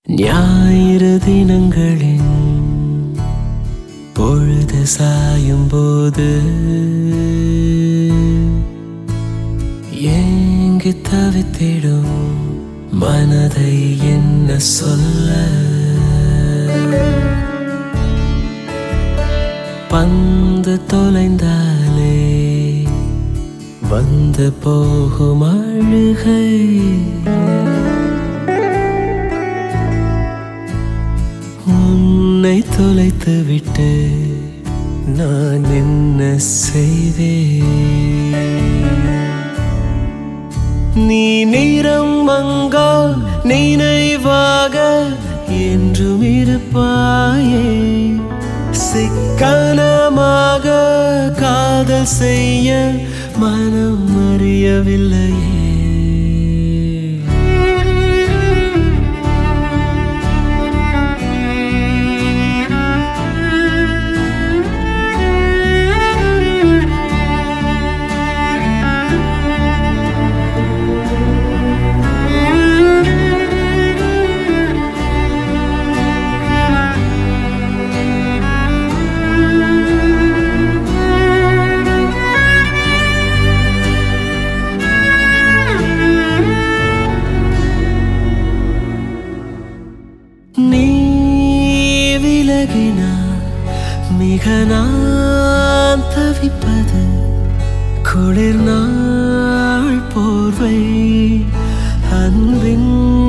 ஞாயிறு தினங்களின் பொழுது சாயும் போது ஏங்கி தவித்திடும் மனதை என்ன சொல்ல பந்து தொலைந்தாலே வந்து போகும் அழுகை உன்னை தொலைத்து விட்டு நான் என்ன செய்வேன் நீ நிறம் மங்கா நினைவாக என்றும் இருப்பாயே சிக்கனமாக காதல் செய்ய மனம் அறியவில்லையே நீ விலகினால் மிக நான் தவிப்பது குளிர் நாள் போர்வை அன்பின்